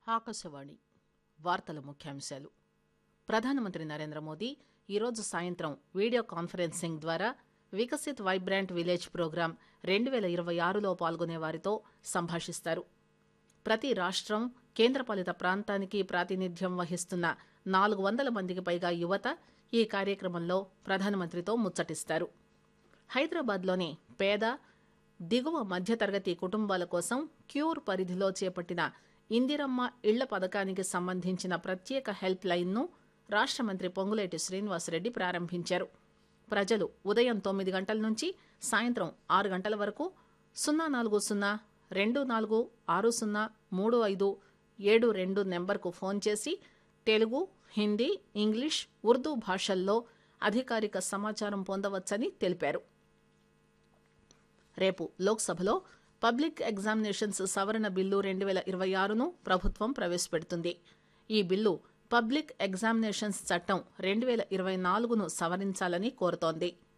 ఆకాశవాణి వార్తల ముఖ్యాంశాలు ప్రధానమంత్రి నరేంద్ర మోదీ ఈరోజు సాయంత్రం వీడియో కాన్ఫరెన్సింగ్ ద్వారా వికసిత్ వైబ్రాంట్ విలేజ్ ప్రోగ్రాం రెండు పేల ఇరవై ఆరులో పాల్గొనే వారితో సంభాషిస్తారు ప్రతి రాష్టం కేంద్రపాలిత ప్రాంతానికి ప్రాతినిధ్యం వహిస్తున్న నాలుగు వందల మందికి పైగా యువత ఈ కార్యక్రమంలో ప్రధానమంత్రితో ముచ్చటిస్తారు హైదరాబాద్లోని పేద దిగువ మధ్యతరగతి కుటుంబాల కోసం క్యూర్ పరిధిలో చేపట్టిన ఇందిరమ్మ ఇళ్ల పథకానికి సంబంధించిన ప్రత్యేక హెల్ప్ లైన్ను రాష్ట మంత్రి పొంగులేటి శ్రీనివాసరెడ్డి ప్రారంభించారు ప్రజలు ఉదయం తొమ్మిది గంటల నుంచి సాయంత్రం ఆరు గంటల వరకు సున్నా నాలుగు సున్నా రెండు నాలుగు ఆరు సున్నా మూడు ఐదు ఏడు రెండు నెంబర్కు ఫోన్ చేసి తెలుగు హిందీ ఇంగ్లీష్ ఉర్దూ భాషల్లో అధికారిక సమాచారం పొందవచ్చని తెలిపారు రేపు లోక్సభలో పబ్లిక్ ఎగ్జామినేషన్స్ సవరణ బిల్లు రెండు వేల ఇరవై ఆరును ప్రభుత్వం ప్రవేశపెడుతుంది ఈ బిల్లు పబ్లిక్ ఎగ్జామినేషన్స్ చట్టం రెండు వేల ఇరవై నాలుగును సవరించాలని కోరుతోంది